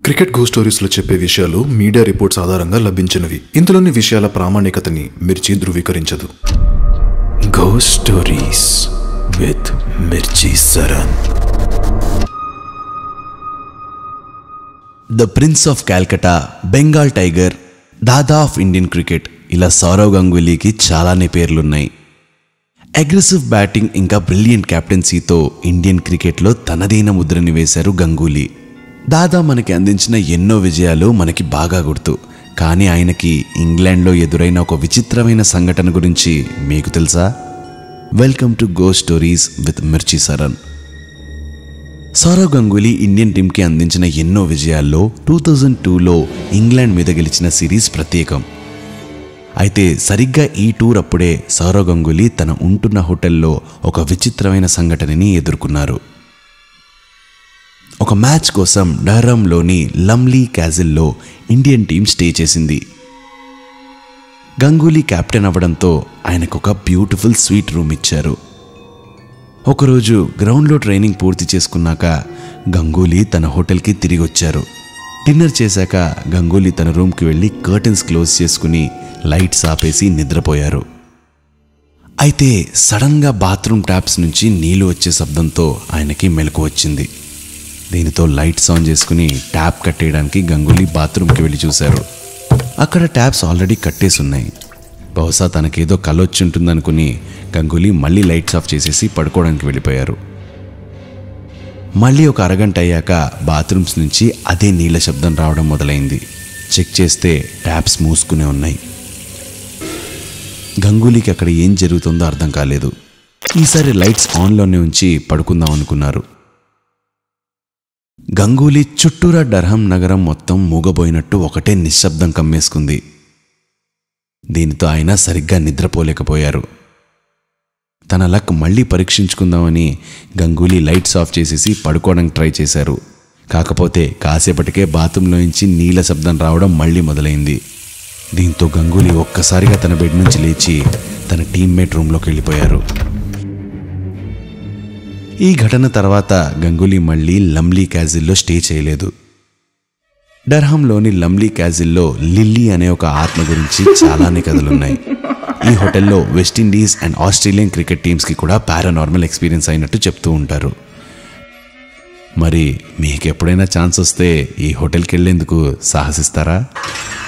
cricket go స్టోరీస్లో చెప్పే విషయాలు media reports ఆధారంగా లభించినవి ఇందులోని విషయాల ప్రామాణికతని మిర్చి ధృవీకరించదు go stories with Mirchi Saran the prince of Calcutta Bengal tiger Dada of Indian cricket ఇలా సౌరవ్ గంగూలీకి చాలానే పేర్లున్నాయి అగ్రెసివ్ బ్యాటింగ్ ఇంకా బ్రిలియంట్ కెప్టెన్సీతో ఇండియన్ క్రికెట్లో తనదైన ముద్రని వేశారు గంగూలీ దాదా మనకి అందించిన ఎన్నో విజయాలు మనకి బాగా గుర్తు కానీ ఆయనకి ఇంగ్లాండ్లో ఎదురైన ఒక విచిత్రమైన సంఘటన గురించి మీకు తెలుసా welcome to go stories with Mirchi Saran Sourav Ganguly Indian టీంకి అందించిన ఎన్నో విజయాల్లో టూ థౌజండ్ టూలో ఇంగ్లాండ్ మీద గెలిచిన సిరీస్ ప్రత్యేకం అయితే సరిగ్గా ఈ టూర్ అప్పుడే సౌరవ్ గంగూలీ తన ఉంటున్న హోటల్లో ఒక విచిత్రమైన సంఘటనని ఎదుర్కొన్నారు ఒక మ్యాచ్ కోసం డహరంలోని లమ్లీ క్యాజిల్లో ఇండియన్ టీం స్టే చేసింది గంగూలీ కెప్టెన్ అవ్వడంతో ఆయనకు ఒక బ్యూటిఫుల్ స్వీట్ రూమ్ ఇచ్చారు ఒకరోజు గ్రౌండ్లో ట్రైనింగ్ పూర్తి చేసుకున్నాక గంగూలీ తన హోటల్కి తిరిగి వచ్చారు డిన్నర్ చేశాక గంగూలీ తన రూమ్కి వెళ్ళి కర్టన్స్ క్లోజ్ చేసుకుని లైట్స్ ఆపేసి నిద్రపోయారు అయితే సడన్గా బాత్రూమ్ ట్యాప్స్ నుంచి నీళ్లు వచ్చే శబ్దంతో ఆయనకి మెలకు వచ్చింది దీనితో లైట్స్ ఆన్ చేసుకుని ట్యాప్ కట్టేయడానికి గంగూలీ బాత్రూమ్కి వెళ్ళి చూశారు అక్కడ ట్యాప్స్ ఆల్రెడీ కట్టేసి ఉన్నాయి బహుశా తనకేదో కలొచ్చి ఉంటుందనుకుని గంగూలీ మళ్ళీ లైట్స్ ఆఫ్ చేసేసి పడుకోవడానికి వెళ్ళిపోయారు మళ్ళీ ఒక అరగంట అయ్యాక బాత్రూమ్స్ నుంచి అదే నీళ్ళ శబ్దం రావడం మొదలైంది చెక్ చేస్తే ట్యాప్స్ మూసుకునే ఉన్నాయి గంగూలీకి అక్కడ ఏం జరుగుతుందో అర్థం కాలేదు ఈసారి లైట్స్ ఆన్లోనే ఉంచి పడుకుందాం అనుకున్నారు గంగూలీ చుట్టూరా డర్హం నగరం మొత్తం మూగబోయినట్టు ఒకటే నిశ్శబ్దం కమ్మేసుకుంది దీనితో ఆయన సరిగ్గా నిద్రపోలేకపోయారు తన లక్ మళ్ళీ పరీక్షించుకుందామని గంగూలీ లైట్స్ ఆఫ్ చేసేసి పడుకోవడానికి ట్రై చేశారు కాకపోతే కాసేపటికే బాత్రూంలో నుంచి నీళ్ళ శబ్దం రావడం మళ్ళీ మొదలైంది దీంతో గంగూలీ ఒక్కసారిగా తన బెడ్ నుంచి లేచి తన టీమ్మేట్ రూమ్లోకి వెళ్ళిపోయారు ఈ ఘటన తర్వాత గంగూలీ మళ్ళీ లమ్లీ క్యాజిల్లో స్టే చేయలేదు డర్హంలోని లమ్లీ క్యాజిల్లో లిల్లీ అనే ఒక ఆత్మ గురించి చాలానే కథలున్నాయి ఈ హోటల్లో వెస్టిండీస్ అండ్ ఆస్ట్రేలియన్ క్రికెట్ టీమ్స్కి కూడా పారానార్మల్ ఎక్స్పీరియన్స్ అయినట్టు చెప్తూ ఉంటారు మరి మీకు ఎప్పుడైనా ఛాన్స్ వస్తే ఈ హోటల్కి వెళ్ళేందుకు సాహసిస్తారా